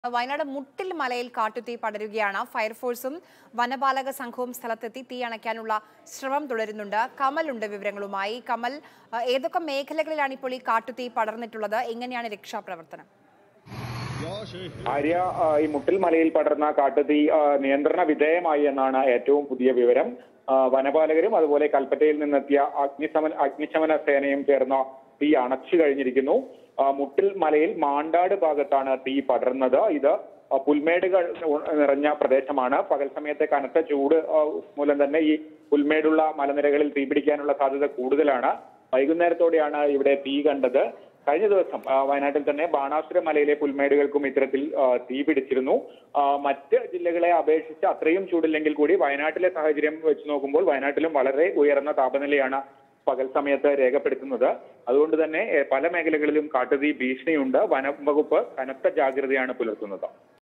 വയനാട് മുട്ടിൽ മലയിൽ കാട്ടുതീ പടരുകയാണ് ഫയർഫോഴ്സും വനപാലക സംഘവും സ്ഥലത്തെത്തി തീ അണയ്ക്കാനുള്ള ശ്രമം തുടരുന്നുണ്ട് കമലുണ്ട് വിവരങ്ങളുമായി കമൽ ആ, ഏതൊക്കെ മേഖലകളിലാണ് ഇപ്പോൾ ഈ കാട്ടുതീ പടർന്നിട്ടുള്ളത് എങ്ങനെയാണ് രക്ഷാപ്രവർത്തനം ആര്യ ആ, ഈ മുട്ടിൽ മലയിൽ പടർന്ന കാട്ടുതീ ആ, നിയന്ത്രണ വിധേയമായി എന്നാണ് ഏറ്റവും പുതിയ വിവരം ആ, വനപാലകരും അതുപോലെ കൽപ്പറ്റയിൽ നിന്നെത്തിയ അഗ്നിശമന അഗ്നിശമന സേനയും ചേർന്ന തീ അണച്ചു കഴിഞ്ഞിരിക്കുന്നു ആ, മുട്ടിൽ മലയിൽ മാണ്ടാട് ഭാഗത്താണ് തീ പടർന്നത് ഇത് ആ, പുൽമേടുകൾ ഉ- നിറഞ്ഞ പ്രദേശമാണ് പകൽ സമയത്തെ കനത്ത ചൂട് ആ, മൂലം തന്നെ ഈ പുൽമേടുള്ള മലനിരകളിൽ തീപിടിക്കാനുള്ള സാധ്യത കൂടുതലാണ് വൈകുന്നേരത്തോടെയാണ് ഇവിടെ തീ കണ്ടത് കഴിഞ്ഞ ദിവസം ആ, വയനാട്ടിൽ തന്നെ ബാണാസുര മലയിലെ പുൽമേടുകൾക്കും ഇത്തരത്തിൽ ആ, തീ പിടിച്ചിരുന്നു ആ, മറ്റ് ജില്ലകളെ അപേക്ഷിച്ച് അത്രയും ചൂടില്ലെങ്കിൽ കൂടി വയനാട്ടിലെ സാഹചര്യം വെച്ച് നോക്കുമ്പോൾ വയനാട്ടിലും വളരെ ഉയർന്ന താപനിലയാണ് പകൽ സമയത്ത് രേഖപ്പെടുത്തുന്നത് അതുകൊണ്ട് തന്നെ എ, പല മേഖലകളിലും കാട്ടുതീ ഭീഷണിയുണ്ട് വനം വകുപ്പ് കനത്ത ജാഗ്രതയാണ് പുലർത്തുന്നത്